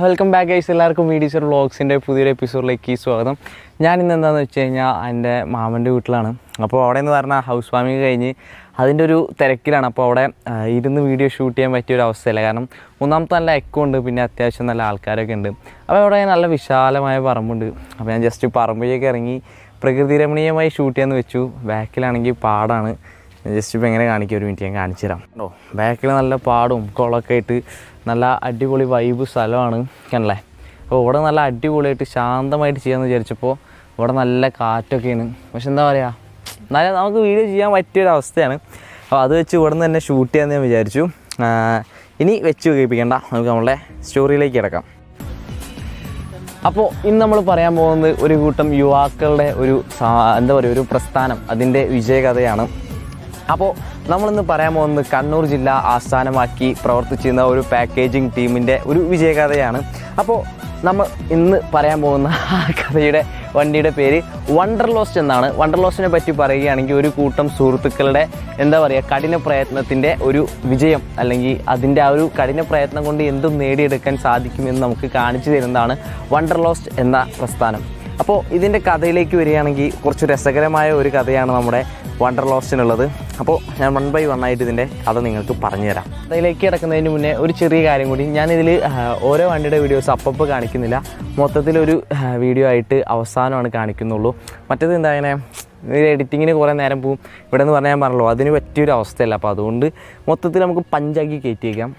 welcome back guys എല്ലാവർക്കും വീഡിയോസർ വ്ളോഗ്സിൻ്റെ പുതിയൊരു എപ്പിസോഡിലേക്ക് സ്വാഗതം ഞാൻ ഇന്ന് എന്താണെന്ന് വെച്ച് കഴിഞ്ഞാൽ എൻ്റെ മാമൻ്റെ വീട്ടിലാണ് അപ്പോൾ അവിടെ എന്ന് പറഞ്ഞാൽ ഹൗസ് വാമിങ് കഴിഞ്ഞ് അതിൻ്റെ ഒരു തിരക്കിലാണ് അപ്പോൾ അവിടെ ആ, ഇരുന്ന് വീഡിയോ ഷൂട്ട് ചെയ്യാൻ പറ്റിയ ഒരു അവസ്ഥയില്ല കാരണം ഒന്നാമത്തെ നല്ല എക്കോ ഉണ്ട് പിന്നെ അത്യാവശ്യം നല്ല ആൾക്കാരൊക്കെ ഉണ്ട് അപ്പോൾ അവിടെ നല്ല വിശാലമായ പറമ്പുണ്ട് അപ്പോൾ ഞാൻ ജസ്റ്റ് പറമ്പിലേക്ക് ഇറങ്ങി പ്രകൃതി രമണീയമായി ഷൂട്ട് ചെയ്യാന്ന് വെച്ചു ബാക്കിലാണെങ്കിൽ പാടാണ് ജസ്റ്റ് ഇപ്പോൾ എങ്ങനെ കാണിക്കുക ഒരു മിനിറ്റ് ഞാൻ കാണിച്ചു തരാം കേട്ടോ ബാക്കിൽ നല്ല പാടും കുളമൊക്കെ ആയിട്ട് നല്ല അടിപൊളി വൈബ് സ്ഥലമാണ് കണ്ടല്ലേ അപ്പോൾ ഇവിടെ നല്ല അടിപൊളിയായിട്ട് ശാന്തമായിട്ട് ചെയ്യാമെന്ന് വിചാരിച്ചപ്പോൾ ഇവിടെ നല്ല കാറ്റൊക്കെയാണ് പക്ഷെ എന്താ പറയുക നല്ല നമുക്ക് വീഡിയോ ചെയ്യാൻ പറ്റിയൊരവസ്ഥയാണ് അപ്പോൾ അത് വെച്ച് ഇവിടെ നിന്ന് തന്നെ ഷൂട്ട് ചെയ്യാമെന്ന് ഞാൻ വിചാരിച്ചു ആ, ഇനി വെച്ച് കേൾപ്പിക്കണ്ട നമുക്ക് നമ്മളുടെ സ്റ്റോറിയിലേക്ക് കിടക്കാം അപ്പോൾ ഇന്ന് നമ്മൾ പറയാൻ പോകുന്നത് ഒരു കൂട്ടം യുവാക്കളുടെ ഒരു സാ- എന്താ പറയുക ഒരു പ്രസ്ഥാനം അതിൻ്റെ വിജയകഥയാണ് അപ്പോൾ നമ്മളിന്ന് പറയാൻ പോകുന്നത് കണ്ണൂർ ജില്ല ആസ്ഥാനമാക്കി പ്രവർത്തിച്ചിരുന്ന ഒരു പാക്കേജിംഗ് ടീമിൻ്റെ ഒരു വിജയകഥയാണ് അപ്പോൾ നമ്മൾ ഇന്ന് പറയാൻ പോകുന്ന ആ കഥയുടെ വണ്ടിയുടെ പേര് വണ്ടർ ലോസ്റ്റ് എന്നാണ് വണ്ടർ ലോസ്റ്റിനെ പറ്റി പറയുകയാണെങ്കിൽ ഒരു കൂട്ടം സുഹൃത്തുക്കളുടെ എന്താ പറയുക കഠിന പ്രയത്നത്തിൻ്റെ ഒരു വിജയം അല്ലെങ്കിൽ അതിൻ്റെ ആ ഒരു കഠിന പ്രയത്നം കൊണ്ട് എന്തും നേടിയെടുക്കാൻ സാധിക്കുമെന്ന് നമുക്ക് കാണിച്ചു തരുന്നതാണ് വണ്ടർ ലോസ്റ്റ് എന്ന പ്രസ്ഥാനം അപ്പോൾ ഇതിൻ്റെ കഥയിലേക്ക് വരികയാണെങ്കിൽ കുറച്ച് രസകരമായ ഒരു കഥയാണ് നമ്മുടെ വണ്ടർ ലോസ്റ്റിനുള്ളത് അപ്പോൾ ഞാൻ വൺ ബൈ വൺ ആയിട്ട് ഇതിൻ്റെ കഥ നിങ്ങൾക്ക് പറഞ്ഞുതരാം കഥയിലേക്ക് കിടക്കുന്നതിന് മുന്നേ ഒരു ചെറിയ കാര്യം കൂടി ഞാനിതിൽ ഓരോ വണ്ടിയുടെ വീഡിയോസ് അപ്പപ്പോൾ കാണിക്കുന്നില്ല മൊത്തത്തിലൊരു ആ, വീഡിയോ ആയിട്ട് അവസാനമാണ് കാണിക്കുന്നുള്ളൂ മറ്റേത് എന്താ ഇങ്ങനെ എഡിറ്റിങ്ങിന് കുറേ നേരം പോവും ഇവിടെ എന്ന് പറഞ്ഞാൽ ഞാൻ പറഞ്ഞല്ലോ അതിന് പറ്റിയൊരു അവസ്ഥയല്ല അപ്പോൾ അതുകൊണ്ട് മൊത്തത്തിൽ നമുക്ക് പഞ്ചാക്കി കയറ്റിയേക്കാം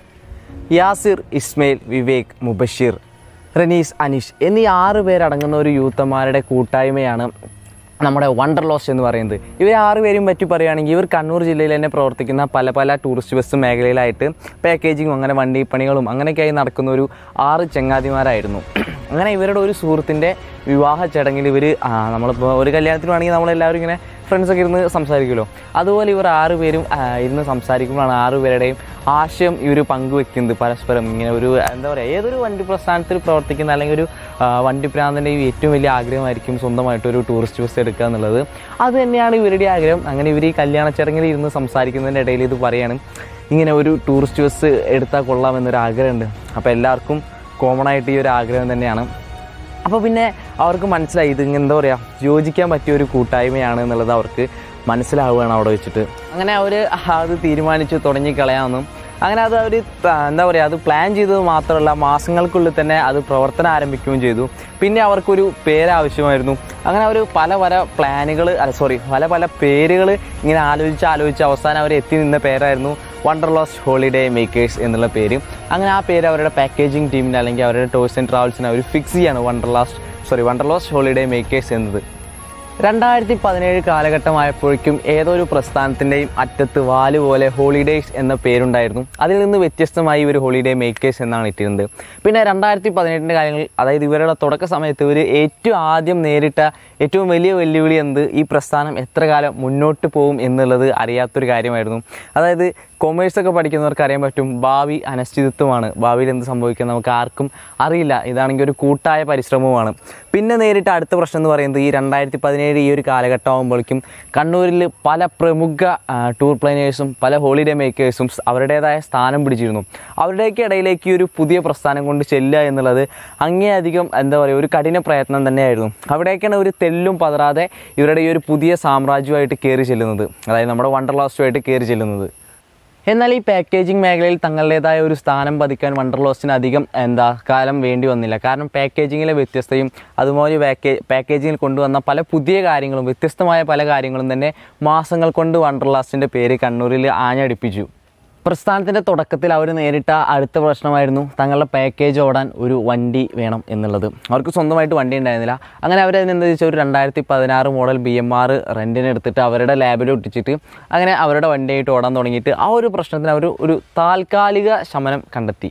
യാസിർ ഇസ്മയിൽ വിവേക് മുബഷീർ റനീസ് അനീഷ് എന്നീ ആറ് പേരടങ്ങുന്ന ഒരു യൂത്തന്മാരുടെ കൂട്ടായ്മയാണ് നമ്മുടെ വണ്ടർ ലോസ്റ്റ് എന്ന് പറയുന്നത് ഇവർ ആറ് പേരും പറ്റി പറയുകയാണെങ്കിൽ ഇവർ കണ്ണൂർ ജില്ലയിൽ തന്നെ പ്രവർത്തിക്കുന്ന പല പല ടൂറിസ്റ്റ് ബസ് മേഖലയിലായിട്ട് പാക്കേജിങ്ങും അങ്ങനെ വണ്ടി പണികളും അങ്ങനെയൊക്കെയായി നടക്കുന്ന ഒരു ആറ് ചങ്ങാതിമാരായിരുന്നു അങ്ങനെ ഇവരുടെ ഒരു സുഹൃത്തിൻ്റെ വിവാഹ ചടങ്ങിൽ ഇവർ നമ്മളിപ്പോൾ ഒരു കല്യാണത്തിന് വേണമെങ്കിൽ നമ്മളെല്ലാവരും ഇങ്ങനെ ഫ്രണ്ട്സൊക്കെ ഇരുന്ന് സംസാരിക്കുമല്ലോ അതുപോലെ ഇവർ ആറ് പേരും ആ, ഇരുന്ന് സംസാരിക്കുമ്പോഴാണ് ആറ് പേരുടെയും ആശയം ഇവർ പങ്കുവെക്കുന്നത് പരസ്പരം ഇങ്ങനെ ഒരു എന്താ പറയുക ഏതൊരു വണ്ടി പ്രസ്ഥാനത്തിൽ പ്രവർത്തിക്കുന്ന അല്ലെങ്കിൽ ഒരു ആ, വണ്ടി പ്രാന്തൻ്റെയും ഏറ്റവും വലിയ ആഗ്രഹമായിരിക്കും സ്വന്തമായിട്ട് ഒരു ടൂറിസ്റ്റ് ബസ് എടുക്കുക എന്നുള്ളത് അത് തന്നെയാണ് ഇവരുടെ ആഗ്രഹം അങ്ങനെ ഇവർ ഈ കല്യാണ ചടങ്ങിൽ ഇരുന്ന് സംസാരിക്കുന്നതിൻ്റെ ഇടയിൽ ഇത് പറയാണ് ഇങ്ങനെ ഒരു ടൂറിസ്റ്റ് ബസ് എടുത്താൽ കൊള്ളാമെന്നൊരു ആഗ്രഹമുണ്ട് അപ്പോൾ എല്ലാവർക്കും കോമൺ ആയിട്ട് ഈ ഒരു ആഗ്രഹം തന്നെയാണ് അപ്പോൾ പിന്നെ അവർക്ക് മനസ്സിലായി ഇത് ഇങ്ങനെ എന്താ പറയുക യോജിക്കാൻ പറ്റിയ ഒരു കൂട്ടായ്മയാണ് എന്നുള്ളത് അവർക്ക് മനസ്സിലാവുകയാണ് അവിടെ വെച്ചിട്ട് അങ്ങനെ അവർ അത് തീരുമാനിച്ചു തുടങ്ങി കളയാമെന്നും അങ്ങനെ അത് അവർ എന്താ പറയുക അത് പ്ലാൻ ചെയ്തത് മാത്രമല്ല മാസങ്ങൾക്കുള്ളിൽ തന്നെ അത് പ്രവർത്തനം ആരംഭിക്കുകയും ചെയ്തു പിന്നെ അവർക്കൊരു പേര് ആവശ്യമായിരുന്നു അങ്ങനെ അവർ പല പല പ്ലാനുകൾ അല്ല സോറി പല പല പേരുകൾ ഇങ്ങനെ ആലോചിച്ച് ആലോചിച്ച് അവസാനം അവർ എത്തി നിന്ന പേരായിരുന്നു വണ്ടർലോസ് ഹോളിഡേ മേക്കേഴ്സ് എന്നുള്ള പേര് അങ്ങനെ ആ പേര് അവരുടെ പാക്കേജിംഗ് ടീമിന് അല്ലെങ്കിൽ അവരുടെ ടൂർസ് ആൻഡ് ട്രാവൽസിന് അവർ ഫിക്സ് ചെയ്യാണ് Wanderlust sorry Wonder Lost holiday makers എന്നത് രണ്ടായിരത്തി പതിനേഴ് കാലഘട്ടമായപ്പോഴേക്കും ഏതോ ഒരു പ്രസ്ഥാനത്തിൻ്റെയും അറ്റത്ത് വാല് പോലെ ഹോളിഡേയ്സ് എന്ന പേരുണ്ടായിരുന്നു അതിൽ നിന്ന് വ്യത്യസ്തമായി ഇവർ ഹോളിഡേ മേക്കേഴ്സ് എന്നാണ് ഇട്ടിരുന്നത് പിന്നെ രണ്ടായിരത്തി പതിനെട്ടിൻ്റെ കാര്യങ്ങൾ അതായത് ഇവരുടെ തുടക്ക സമയത്ത് ഇവർ ഏറ്റവും ആദ്യം നേരിട്ട ഏറ്റവും വലിയ വെല്ലുവിളി എന്ത് ഈ പ്രസ്ഥാനം എത്ര കാലം മുന്നോട്ട് പോകും എന്നുള്ളത് അറിയാത്തൊരു കാര്യമായിരുന്നു അതായത് കൊമേഴ്സ് ഒക്കെ പഠിക്കുന്നവർക്ക് അറിയാൻ പറ്റും ഭാവി അനിശ്ചിതത്വമാണ് ഭാവിയിൽ എന്ത് സംഭവിക്കും നമുക്ക് ആർക്കും അറിയില്ല ഇതാണെങ്കിൽ ഒരു കൂട്ടായ പരിശ്രമവുമാണ് പിന്നെ നേരിട്ട അടുത്ത പ്രശ്നം എന്ന് പറയുന്നത് ഈ രണ്ടായിരത്തി പതിനേഴ് ഈ ഒരു കാലഘട്ടം ആകുമ്പോഴേക്കും കണ്ണൂരിൽ പല പ്രമുഖ ആ, ടൂർ പ്ലാനേഴ്സും പല ഹോളിഡേ മേക്കേഴ്സും അവരുടേതായ സ്ഥാനം പിടിച്ചിരുന്നു അവരുടെയൊക്കെ ഇടയിലേക്ക് ഈ ഒരു പുതിയ പ്രസ്ഥാനം കൊണ്ട് ചെല്ലുക എന്നുള്ളത് അങ്ങേയധികം എന്താ പറയുക ഒരു കഠിന പ്രയത്നം തന്നെയായിരുന്നു അവിടേക്കാണ് ഒരു തെല്ലും പതറാതെ ഇവരുടെ ഈ ഒരു പുതിയ സാമ്രാജ്യമായിട്ട് കയറി ചെല്ലുന്നത് അതായത് നമ്മുടെ വണ്ടർലാസ്റ്റുമായിട്ട് കയറി ചെല്ലുന്നത് എന്നാൽ ഈ പാക്കേജിംഗ് മേഖലയിൽ തങ്ങളുടേതായ ഒരു സ്ഥാനം പതിക്കാൻ വണ്ടർലോസ്റ്റിന് അധികം എന്താ കാലം വേണ്ടി വന്നില്ല കാരണം പാക്കേജിങ്ങിലെ വ്യത്യസ്തയും അതുപോലെ പാക്കേ പാക്കേജിങ്ങിൽ കൊണ്ടുവന്ന പല പുതിയ കാര്യങ്ങളും വ്യത്യസ്തമായ പല കാര്യങ്ങളും തന്നെ മാസങ്ങൾ കൊണ്ട് വണ്ടർലാസ്റ്റിൻ്റെ പേര് കണ്ണൂരിൽ ആഞ്ഞടിപ്പിച്ചു പ്രസ്ഥാനത്തിൻ്റെ തുടക്കത്തിൽ അവർ നേരിട്ട അടുത്ത പ്രശ്നമായിരുന്നു തങ്ങളുടെ പാക്കേജ് ഓടാൻ ഒരു വണ്ടി വേണം എന്നുള്ളത് അവർക്ക് സ്വന്തമായിട്ട് വണ്ടി ഉണ്ടായിരുന്നില്ല അങ്ങനെ അവരതിനെന്താ വെച്ചാൽ ഒരു രണ്ടായിരത്തി പതിനാറ് മോഡൽ ബി എം ആർ റെൻറ്റിന് എടുത്തിട്ട് അവരുടെ ലാബിൽ ഒട്ടിച്ചിട്ട് അങ്ങനെ അവരുടെ വണ്ടിയായിട്ട് ഓടാൻ തുടങ്ങിയിട്ട് ആ ഒരു പ്രശ്നത്തിന് അവർ ഒരു താൽക്കാലിക ശമനം കണ്ടെത്തി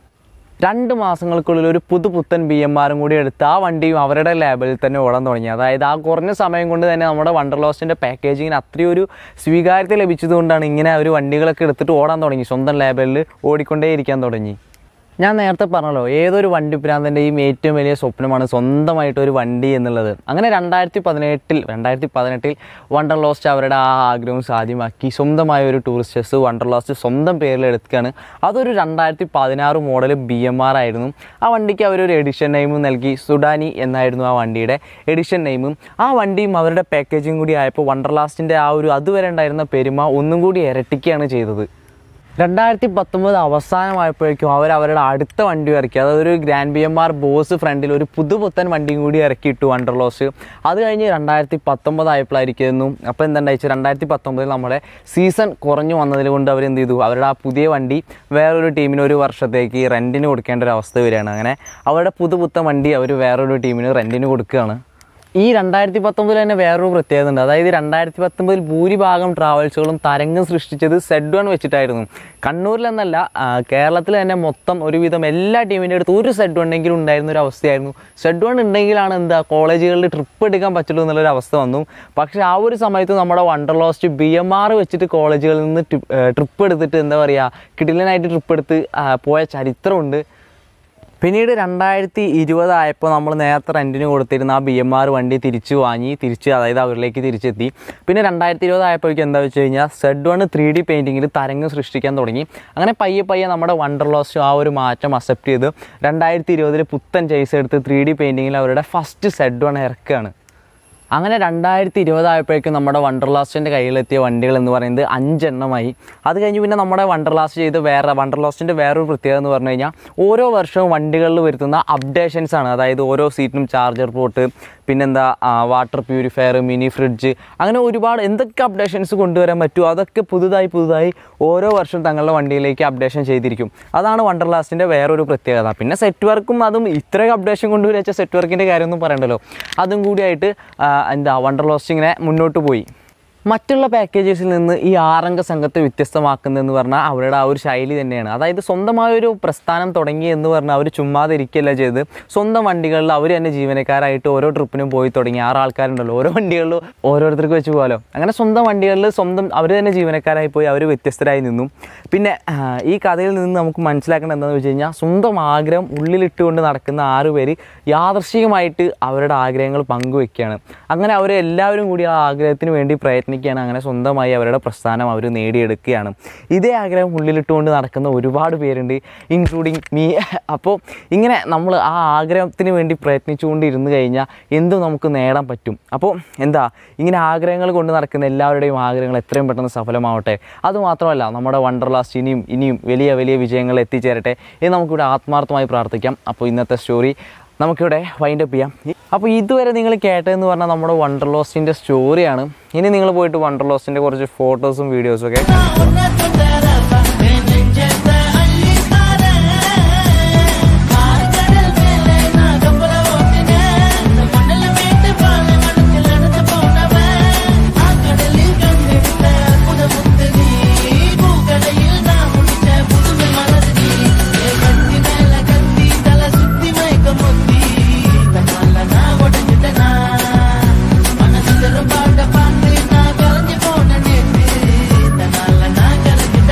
രണ്ട് മാസങ്ങൾക്കുള്ളിൽ ഒരു പുതുപുത്തൻ ബി എം ആറും കൂടി എടുത്ത് ആ വണ്ടിയും അവരുടെ ലാബിൽ തന്നെ ഓടാൻ തുടങ്ങി അതായത് ആ കുറഞ്ഞ സമയം കൊണ്ട് തന്നെ നമ്മുടെ വണ്ടർലോസ്റ്റിൻ്റെ പാക്കേജിങ്ങിന് അത്രയും ഒരു സ്വീകാര്യത ലഭിച്ചതുകൊണ്ടാണ് ഇങ്ങനെ ഒരു വണ്ടികളൊക്കെ എടുത്തിട്ട് ഓടാൻ തുടങ്ങി സ്വന്തം ലാബിൽ ഓടിക്കൊണ്ടേയിരിക്കാൻ തുടങ്ങി ഞാൻ നേരത്തെ പറഞ്ഞല്ലോ ഏതൊരു വണ്ടി ഭ്രാന്തൻ്റെയും ഏറ്റവും വലിയ സ്വപ്നമാണ് സ്വന്തമായിട്ട് ഒരു വണ്ടി എന്നുള്ളത് അങ്ങനെ രണ്ടായിരത്തി പതിനെട്ടിൽ രണ്ടായിരത്തി പതിനെട്ടിൽ വണ്ടർ ലോസ്റ്റ് അവരുടെ ആ ആഗ്രഹം സാധ്യമാക്കി സ്വന്തമായ ഒരു ടൂറിസ്റ്റ് ബസ് വണ്ടർ ലോസ്റ്റ് സ്വന്തം പേരിൽ എടുക്കുകയാണ് അതൊരു രണ്ടായിരത്തി പതിനാറ് മോഡൽ ബി എം ആർ ആയിരുന്നു ആ വണ്ടിക്ക് അവരൊരു എഡിഷൻ നെയിമും നൽകി സുഡാനി എന്നായിരുന്നു ആ വണ്ടിയുടെ എഡിഷൻ നെയിമും ആ വണ്ടിയും അവരുടെ പാക്കേജിങ് കൂടി ആയപ്പോൾ വണ്ടർ ലാസ്റ്റിൻ്റെ ആ ഒരു അതുവരെ ഉണ്ടായിരുന്ന പെരുമ ഒന്നും കൂടി ഇരട്ടിക്കുകയാണ് ചെയ്തത് രണ്ടായിരത്തി പത്തൊമ്പത് അവസാനമായപ്പോഴേക്കും അവർ അവരുടെ അടുത്ത വണ്ടി ഇറക്കി അതായത് ഒരു grand B M R Boss ഫ്രണ്ടിൽ ഒരു പുതുപുത്തൻ വണ്ടിയും കൂടി ഇറക്കിയിട്ടു വണ്ടർലോസ് അത് കഴിഞ്ഞ് രണ്ടായിരത്തി പത്തൊമ്പത് ആയപ്പോഴായിരിക്കുന്നു അപ്പോൾ എന്താണ്ടായിച്ചു രണ്ടായിരത്തി പത്തൊമ്പതിൽ നമ്മുടെ സീസൺ കുറഞ്ഞു വന്നതിൽ കൊണ്ട് അവർ എന്ത് ചെയ്തു അവരുടെ ആ പുതിയ വണ്ടി വേറൊരു ടീമിന് ഒരു വർഷത്തേക്ക് റെൻറ്റിന് കൊടുക്കേണ്ട ഒരു അവസ്ഥ വരികയാണ് അങ്ങനെ അവരുടെ പുതുപുത്തൻ വണ്ടി അവർ വേറൊരു ടീമിന് റെൻറ്റിന് കൊടുക്കുകയാണ് ഈ രണ്ടായിരത്തി പത്തൊമ്പതിൽ തന്നെ വേറൊരു പ്രത്യേകത ഉണ്ട് അതായത് രണ്ടായിരത്തി പത്തൊമ്പതിൽ ഭൂരിഭാഗം ട്രാവൽസുകളും തരംഗം സൃഷ്ടിച്ചത് സെഡ് വൺ വെച്ചിട്ടായിരുന്നു കണ്ണൂരിലെന്നല്ല ആ, കേരളത്തിൽ തന്നെ മൊത്തം ഒരുവിധം എല്ലാ ടീമിൻ്റെ അടുത്ത് ഒരു സെഡ് ഉണ്ടെങ്കിലും ഉണ്ടായിരുന്ന ഒരു അവസ്ഥയായിരുന്നു സെഡ് വൺ ഉണ്ടെങ്കിലാണ് എന്താ കോളേജുകളിൽ ട്രിപ്പ് എടുക്കാൻ പറ്റുള്ളൂ എന്നുള്ളൊരു അവസ്ഥ വന്നു പക്ഷേ ആ ഒരു സമയത്ത് നമ്മുടെ Wonder Lost B M R വെച്ചിട്ട് കോളേജുകളിൽ നിന്ന് ട്രിപ്പ് എടുത്തിട്ട് എന്താ പറയുക കിടിലനായിട്ട് ട്രിപ്പ് എടുത്ത് ആ, പോയ ചരിത്രമുണ്ട് പിന്നീട് രണ്ടായിരത്തി ഇരുപതായപ്പോൾ നമ്മൾ നേരത്തെ റെൻറ്റിന് കൊടുത്തിരുന്ന ആ ബി എം ആർ വണ്ടി തിരിച്ചു വാങ്ങി തിരിച്ച് അതായത് അവരിലേക്ക് തിരിച്ചെത്തി പിന്നെ രണ്ടായിരത്തി ഇരുപതായപ്പോഴേക്കും എന്താ വെച്ച് കഴിഞ്ഞാൽ സെഡ് വൺ ത്രീ ഡി പെയിൻറ്റിങ്ങിൽ തരംഗം സൃഷ്ടിക്കാൻ തുടങ്ങി അങ്ങനെ പയ്യെ പയ്യെ നമ്മുടെ വണ്ടർ ലോസ്റ്റ് ആ ഒരു മാറ്റം അക്സെപ്റ്റ് ചെയ്ത് രണ്ടായിരത്തി ഇരുപതിൽ പുത്തൻ ചേസ് എടുത്ത് ത്രീ ഡി പെയിൻറ്റിങ്ങിൽ അവരുടെ ഫസ്റ്റ് സെഡ് വൺ ഇറക്കുകയാണ് അങ്ങനെ രണ്ടായിരത്തി ഇരുപതായപ്പോഴേക്കും നമ്മുടെ വണ്ടർലാസ്റ്റിൻ്റെ കയ്യിലെത്തിയ വണ്ടികൾ എന്ന് പറയുന്നത് അഞ്ചെണ്ണമായി അത് കഴിഞ്ഞ് പിന്നെ നമ്മുടെ വണ്ടർലാസ്റ്റ് ചെയ്ത് വേറെ വണ്ടർലാസ്റ്റിൻ്റെ വേറൊരു പ്രത്യേകത എന്ന് പറഞ്ഞു കഴിഞ്ഞാൽ ഓരോ വർഷവും വണ്ടികളിൽ വരുത്തുന്ന അപ്ഡേഷൻസ് ആണ് അതായത് ഓരോ സീറ്റിനും ചാർജർ പോർട്ട് പിന്നെന്താ വാട്ടർ പ്യൂരിഫയർ മിനി ഫ്രിഡ്ജ് അങ്ങനെ ഒരുപാട് എന്തൊക്കെ അപ്ഡേഷൻസ് കൊണ്ടുവരാൻ പറ്റുമോ അതൊക്കെ പുതുതായി പുതുതായി ഓരോ വർഷവും തങ്ങളുടെ വണ്ടിയിലേക്ക് അപ്ഡേഷൻ ചെയ്തിരിക്കും അതാണ് വണ്ടർലാസ്റ്റിൻ്റെ വേറൊരു പ്രത്യേകത പിന്നെ സെറ്റ് വർക്കും അതും ഇത്രയും അപ്ഡേഷൻ കൊണ്ടുവരാ വെച്ചാൽ സെറ്റ് വർക്കിൻ്റെ കാര്യമൊന്നും പറയണ്ടല്ലോ അതും കൂടിയായിട്ട് ആ, എന്താ വണ്ടർലോസ്റ്റ് ഇങ്ങനെ മുന്നോട്ട് പോയി മറ്റുള്ള പാക്കേജസിൽ നിന്ന് ഈ ആറംഗ സംഘത്തെ വ്യത്യസ്തമാക്കുന്നതെന്ന് പറഞ്ഞാൽ അവരുടെ ആ ഒരു ശൈലി തന്നെയാണ് അതായത് സ്വന്തമായ ഒരു പ്രസ്ഥാനം തുടങ്ങി എന്ന് പറഞ്ഞാൽ അവർ ചുമ്മാതെ ഇരിക്കുകയല്ല ചെയ്ത് സ്വന്തം വണ്ടികളിൽ അവർ തന്നെ ജീവനക്കാരായിട്ട് ഓരോ ട്രിപ്പിനും പോയി തുടങ്ങി ആറ് ആൾക്കാരുണ്ടല്ലോ ഓരോ വണ്ടികളിലും ഓരോരുത്തർക്ക് വെച്ച് പോകാലോ അങ്ങനെ സ്വന്തം വണ്ടികളിൽ സ്വന്തം അവർ തന്നെ ജീവനക്കാരായി പോയി അവർ വ്യത്യസ്തരായി നിന്നു പിന്നെ ആ, ഈ കഥയിൽ നിന്ന് നമുക്ക് മനസ്സിലാക്കേണ്ടത് എന്താണെന്ന് വെച്ച് കഴിഞ്ഞാൽ സ്വന്തം ആഗ്രഹം ഉള്ളിലിട്ടുകൊണ്ട് നടക്കുന്ന ആറ് പേര് യാദർശികമായിട്ട് അവരുടെ ആഗ്രഹങ്ങൾ പങ്കുവെക്കുകയാണ് അങ്ങനെ അവർ എല്ലാവരും കൂടി ആ ആഗ്രഹത്തിന് വേണ്ടി പ്രയത്നിക്കുകയാണ് അങ്ങനെ സ്വന്തമായി അവരുടെ പ്രസ്ഥാനം അവർ നേടിയെടുക്കുകയാണ് ഇതേ ആഗ്രഹം ഉള്ളിലിട്ടുകൊണ്ട് നടക്കുന്ന ഒരുപാട് പേരുണ്ട് ഇൻക്ലൂഡിങ് മീ അപ്പോൾ ഇങ്ങനെ നമ്മൾ ആ ആഗ്രഹത്തിന് വേണ്ടി പ്രയത്നിച്ചുകൊണ്ട് ഇരുന്ന് കഴിഞ്ഞാൽ എന്തും നമുക്ക് നേടാൻ പറ്റും അപ്പോൾ എന്താ ഇങ്ങനെ ആഗ്രഹങ്ങൾ കൊണ്ട് നടക്കുന്ന എല്ലാവരുടെയും ആഗ്രഹങ്ങൾ എത്രയും പെട്ടെന്ന് സഫലമാവട്ടെ അതുമാത്രമല്ല നമ്മുടെ വണ്ടർ ലാസ്റ്റ് ഇനിയും ഇനിയും വലിയ വലിയ വിജയങ്ങൾ എത്തിച്ചേരട്ടെ എന്ന് നമുക്കിവിടെ ആത്മാർത്ഥമായി പ്രാർത്ഥിക്കാം അപ്പോൾ ഇന്നത്തെ സ്റ്റോറി നമുക്കിവിടെ വൈൻഡ് അപ്പ് ചെയ്യാം അപ്പോൾ ഇതുവരെ നിങ്ങൾ കേട്ടതെന്ന് പറഞ്ഞാൽ നമ്മുടെ വണ്ടർ ലോസ്റ്റിൻ്റെ സ്റ്റോറിയാണ് ഇനി നിങ്ങൾ പോയിട്ട് വണ്ടർ ലോസ്റ്റിൻ്റെ കുറച്ച് ഫോട്ടോസും വീഡിയോസും ഒക്കെ பாட பாட்டு நான் கலந்து போன நேற்று தன்னால நான் கலந்து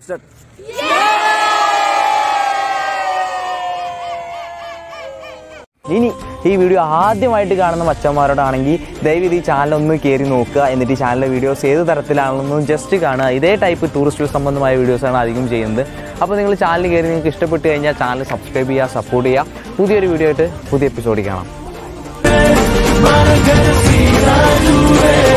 ഇനി ഈ വീഡിയോ ആദ്യമായിട്ട് കാണുന്ന മച്ചന്മാരോടാണെങ്കിൽ ദയവ് ഈ ചാനൽ ഒന്ന് കയറി നോക്കുക എന്നിട്ട് ഈ ചാനലിലെ വീഡിയോസ് ഏത് തരത്തിലാണെന്നും ജസ്റ്റ് കാണുക ഇതേ ടൈപ്പ് ടൂറിസ്റ്റ് സംബന്ധമായ വീഡിയോസാണ് അധികം ചെയ്യുന്നത് അപ്പോൾ നിങ്ങൾ ചാനൽ കയറി നിങ്ങൾക്ക് ഇഷ്ടപ്പെട്ട് കഴിഞ്ഞാൽ ചാനൽ സബ്സ്ക്രൈബ് ചെയ്യുക സപ്പോർട്ട് ചെയ്യുക പുതിയൊരു വീഡിയോ ആയിട്ട് പുതിയ എപ്പിസോഡിൽ കാണാം